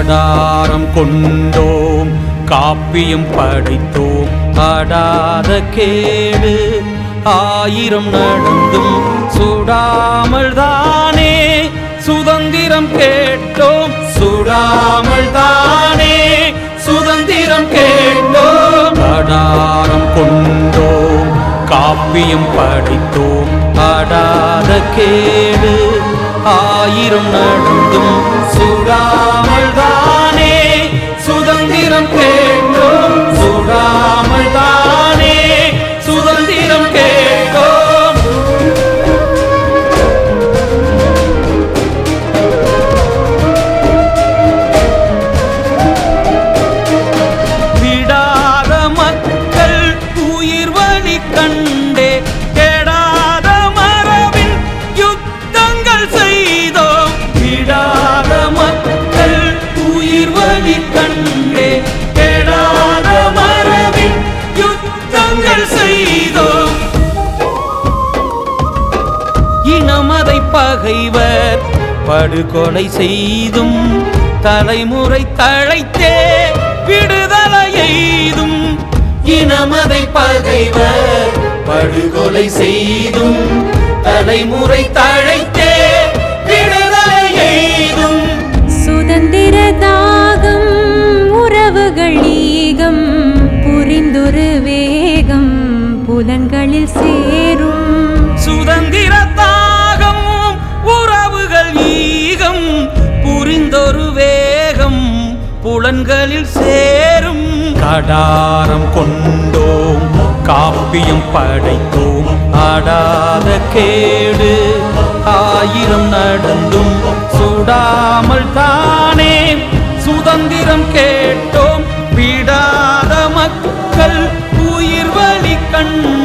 கடாரம் கொண்டோம் காப்பியம் படைத்தோம் ஆடாத கேடு ஆயிரம் நடந்தும் சுடாமல் தானே சுதந்திரம் கேட்டோம் சுடாமல் தானே சுதந்திரம் கேட்டோம் கடாரம் கொண்டோம் காப்பியம் படித்தோம் ஆடாத கேடு ஆயிரம் நடந்தும் சுடாமல் தானே சுதந்திரம் கேட்டோம் சுடாமல் தானே சுதந்திரம் கேட்டோம் விடாத மக்கள் உயிர் வழி கண்டே கெடாத மரபின் யுத்தங்கள் செய்தோம் விடாத மக்கள் உயிர் வழி கண்டே கெடாத மரபின் யுத்தங்கள் செய்தோம் இனமதை பகைவர் படுகொலை செய்தும் தலைமுறை தழைத்தே விடுதலை எய்தும் இனமதை பகைவர் படுகொலை செய்தும் தலைமுறை தழைத்தே விடுதலை எய்தும் சுதந்திர தாகம் உறவுகள் ஈகம் புரிந்தொரு வேகம் புலன்களில் சேரும் சுதந்திர தாகம் உறவுகள் ஈகம் புரிந்தொரு வேகம் புலன்களில் சேரும் கடாரம் கொண்டோம் காப்பியம் படைத்தோம் ஆடாத கேடு ஆயிரம் நடந்தும் சுடாமல் தானே சுதந்திரம் கேட்டோம் விடாத மக்கள் உயிர் வழி கண்டு